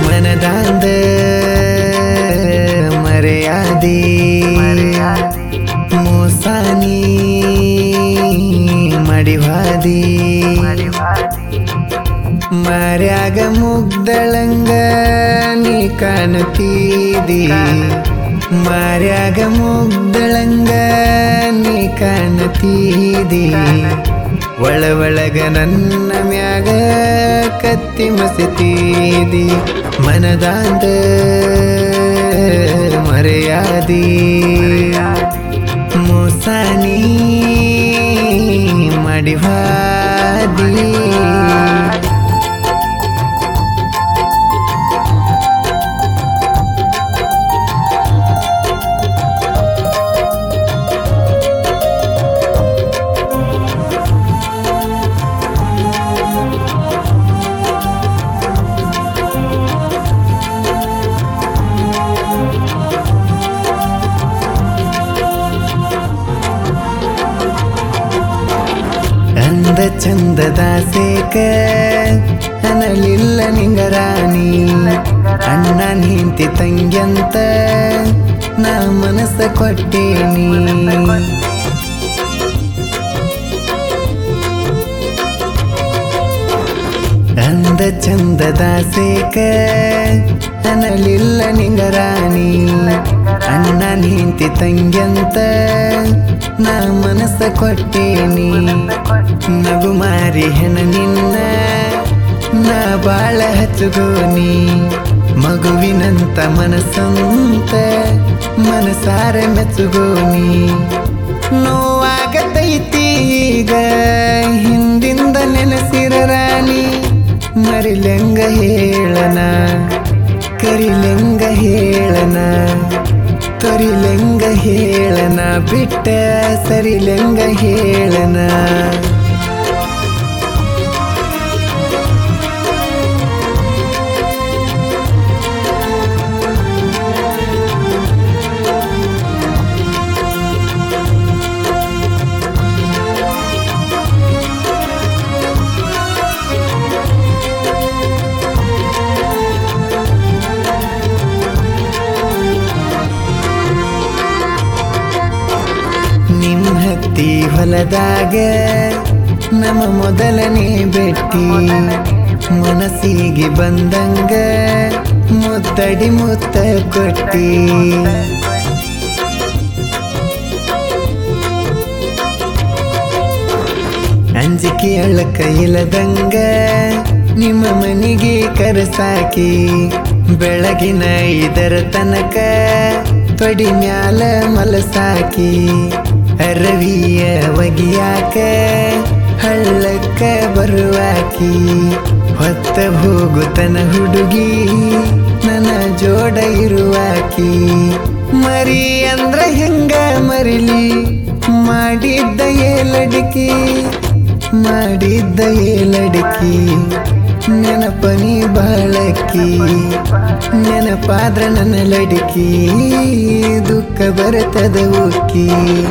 ಮನದಾಂದ ಮರೆಯಾದಿ ಮೋಸಾನಿ ಮಡಿವಾದಿ ಮರ್ಯಾಗ ಮುಗ್ದಳಂಗ ನೀ ಕಾಣುತ್ತೀದಿ ಮರ್ಯಾಗ ಮುಗ್ದಳಂಗ ನೀ ಕಾಣುತ್ತೀದಿ ಒಳ ಒಳಗ ನನ್ನ ಮ್ಯಾಗ ಕತ್ತಿ ಮಸಿತೀದಿ ಮನದಾಂದ ಮರೆಯಾದಿ ಮೋಸಾನಿ ಮಡಿವಾದಿ ಅಂದ ಚಂದದ ಸೇಕ ಅನಲಿಲ್ಲ ನಿಂಗರಾಣಿ ಅಣ್ಣ ನಿಂತಿ ತಂಗ್ಯಂತ ನಾ ಮನಸ್ಸ ಕೊಟ್ಟೇನಿ ಅಂದ ಚಂದದ ಸೇಕ ಅನಲಿಲ್ಲ ನಿಂಗರಾಣಿ ಅಣ್ಣ ನಿಂತಿ ತಂಗ್ಯಂತ ನಾ ಮನಸ್ಸ ಕೊಟ್ಟೇನಿ ನಗು ಮಾರಿ ಹೆಣ ನಿನ್ನ ನಾ ಬಾಳ ಹಚ್ಚುಗೋನಿ ಮಗುವಿನಂತ ಮನಸ್ಸಂತ ಮನಸಾರ ಮೆಚ್ಚುಗೋನಿ ನೋವಾಗತೈತಿ ಈಗ ಹಿಂದಿಂದ ನೆನೆಸಿರ ರಾಣಿ ಮರಿಲೆಂಗ ಹೇಳನ ಕರಿಲೆಂಗ ಹೇಳನ ತೊರಿಲೆಂಗ ಹೇಳನ ಬಿಟ್ಟ ಸರಿಲೆಂಗ ಹೇಳನ ನಿಮ್ ಹತ್ತಿ ಹೊಲದಾಗ ನಮ್ಮ ಮೊದಲನೇ ಭೇಟಿ ಮನಸ್ಸಿಗೆ ಬಂದಂಗ ಮುತ್ತಡಿ ಮುತ್ತ ಕೊಟ್ಟಿ ಅಂಜಿಕೆ ಅಳಕ ಇಲ್ಲದಂಗ ನಿಮ್ಮ ಮನೆಗೆ ಕರಸಾಕಿ ಬೆಳಗಿನ ಇದರ ತನಕ ತೊಡಿ ಮ್ಯಾಲ ಮಲಸಾಕಿ ಅರವಿಯ ಒಗಿಯಾಕ ಹಳ್ಳಕ್ಕ ಬರುವಾಕಿ ಹೊತ್ತ ಹೋಗುತನ ಹುಡುಗಿ ನನ್ನ ಜೋಡ ಇರುವಾಕಿ ಮರಿ ಅಂದ್ರ ಹೆಂಗ ಮರಿಲಿ ಮಾಡಿದ್ದ ಏಲಡಿಕಿ ಮಾಡಿದ್ದ ಏಲಡಿಕಿ ನೆನಪನಿ ಬಾಳಕ್ಕಿ ನೆನಪಾದ್ರ ನನ್ನ ಲಡಿಕಿ ದುಃಖ ಬರ್ತದ ಉಕ್ಕಿ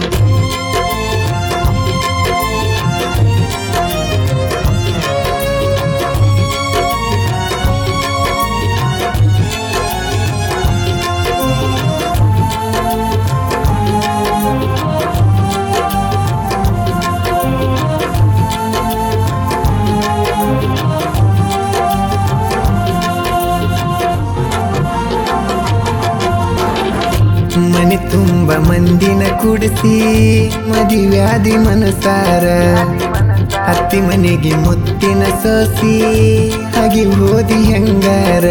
ಮನೆ ತುಂಬ ಮಂದಿನ ಕುಡಿಸಿ ಮದುವ್ಯಾದಿ ಮನಸಾರ ಅತ್ತಿ ಮನೆಗೆ ಮುತ್ತಿನ ಸೋಸಿ ಹಾಗೆ ಓದಿ ಹೆಂಗಾರ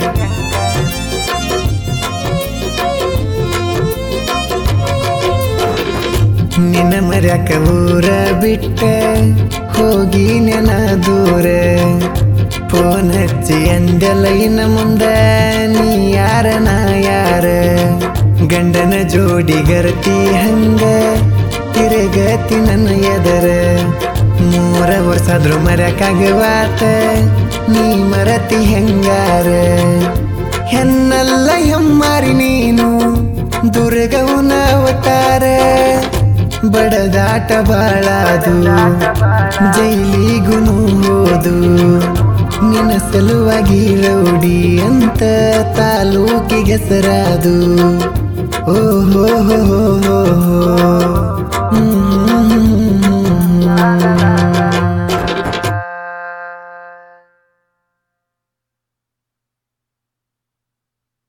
ನಿನ್ನ ಮರ್ಯಾಕ ಊರ ಬಿಟ್ಟ ಹೋಗಿ ನೆನ ದೂರ ಫೋನ್ ಹಚ್ಚಿ ಅಂದೆಲ್ಲ ಇನ್ನ ಮುಂದ ನೀ ಯಾರ ನಾ ಯಾರ ಗಂಡನ ಜೋಡಿ ಗರತಿ ಹಂಗ ತಿರುಗತಿ ನನ್ನ ಎದರ ಮೂರ ವರ್ಷಾದ್ರು ಮರ್ಯಾಕಾಗವಾತ ನೀ ಮರತಿ ಹೆಂಗಾರ ಹೆನ್ನಲ್ಲ ಹೆಮ್ಮಾರಿ ನೀನು ದುರ್ಗವನ ಅವತಾರ ಬಡದಾಟ ಬಾಳದು ಜೈಲಿಗೂ ಹೋದು ನಿನ್ನ ಸಲುವಾಗಿ ರೌಡಿ ಅಂತ ತಾಲೂಕಿಗೆ ಹೆಸರಾದು ಓ ಹೋ ಹೋ ಹೋ ಹೋ ಹೋ. ಹ್ಮ್